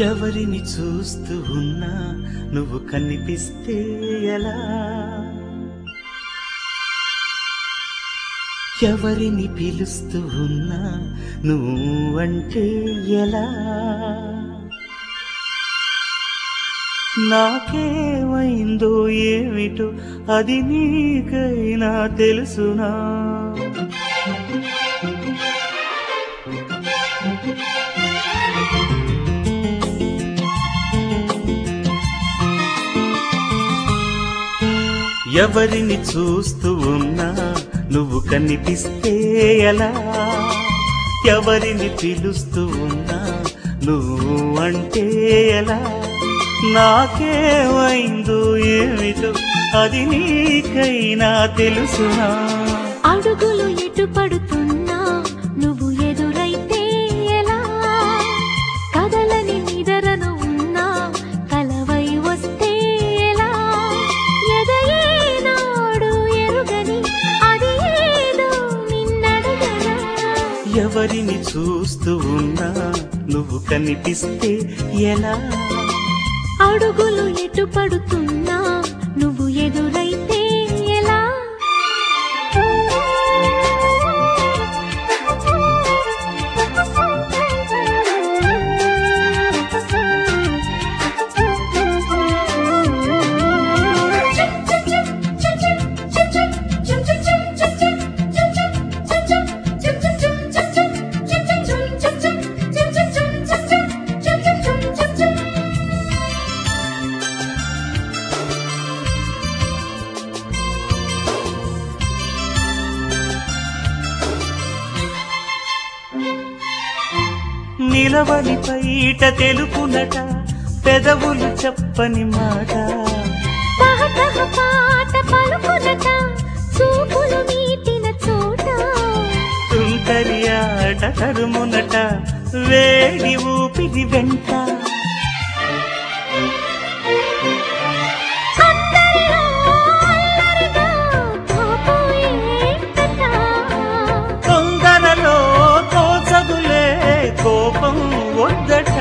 ఎవరిని చూస్తూ ఉన్నా నువ్వు కనిపిస్తే ఎలా ఎవరిని పిలుస్తూ ఉన్నా నువ్వంటే ఎలా నాకేమైందో ఏమిటో అది నీకైనా తెలుసునా ఎవరిని చూస్తూ ఉన్నా నువ్వు కనిపిస్తే ఎలా ఎవరిని పిలుస్తూ ఉన్నా నువ్వు అంటే ఎలా నాకేమైందో ఏమిటో అది నీకైనా తెలుసునా అడుగులు ఎటు పడుతున్నా నువ్వు ఎదురైతే ఎలా కదలని నిదరను ఉన్నా కలవై వస్తే ఎలా ఎదయేనాడు ఎరుగని అది ఏదో నిన్నడగనా ఎవరిని చూస్తూ ఉన్నా నువ్వు కనిపిస్తే ఎలా అడుగులు ఎటు పడుతున్నా నువ్వు ఎదురైతే ఎలా నిలవని పైట తెలుపునట పెదవులు చెప్పని మాట తహతహ పాట పలుకునట చూపులు మీటిన చోట తుంటరి ఆట తరుమునట వేడి ఊపిరి వెంట అందరిలో అల్లరిగా పోయేటట. తొందరలో తోచదులే కోపం వద్దట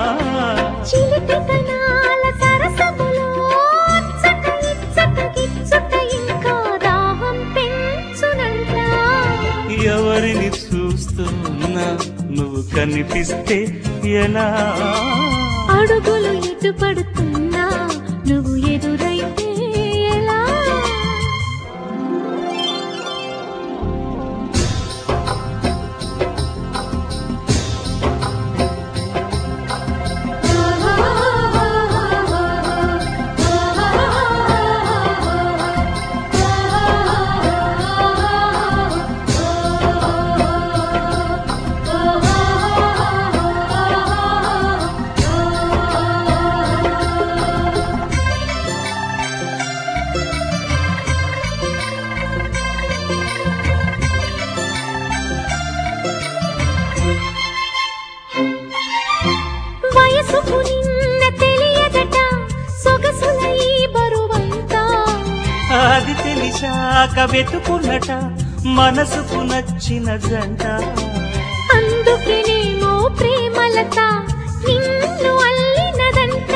చిలిపితనాల సరసములో అచ్చట ఇచ్చట గిచ్చుట ఇంకా దాహం పెంచునంట. ఎవరిని చూస్తున్నా నువ్వు కనిపిస్తే ఎలా అడుగులు ఎటు పడుతున్నా నువ్వు ఎదురైతే ఎలా వయసుకు నిన్న తెలియదట సొగసుల ఈ బరువంతా అది తెలిసాక వెతుకున్నట మనసుకు నచ్చిన జంట అందుకేనేమో ప్రేమలత నిన్ను అల్లినదంట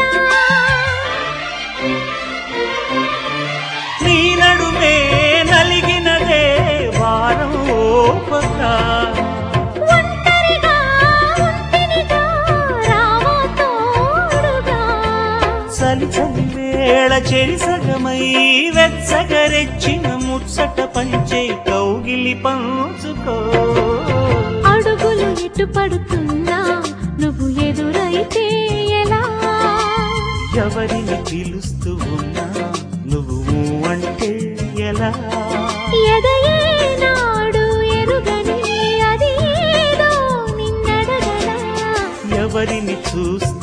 నీ నడుమే నలిగినదే వారం ఓపక ఒంటరిగా ఉంటినిగా రావో తోడుగా చలి చలి వేళ చెరిసగమై వెచ్చగరెచ్చిన ముచ్చట పంచే కౌగిలి పంచుకో అడుగులు ఎటు పడుతున్నా నువ్వు ఎదురైతే ఎలా ఎవరిని పిలుస్తూ ఉన్నా నువ్వు అంటే ఎలా ఎదయే నాడు ఎరుగని అది ఏదో నిన్నడగలా ఎవరిని చూస్తూ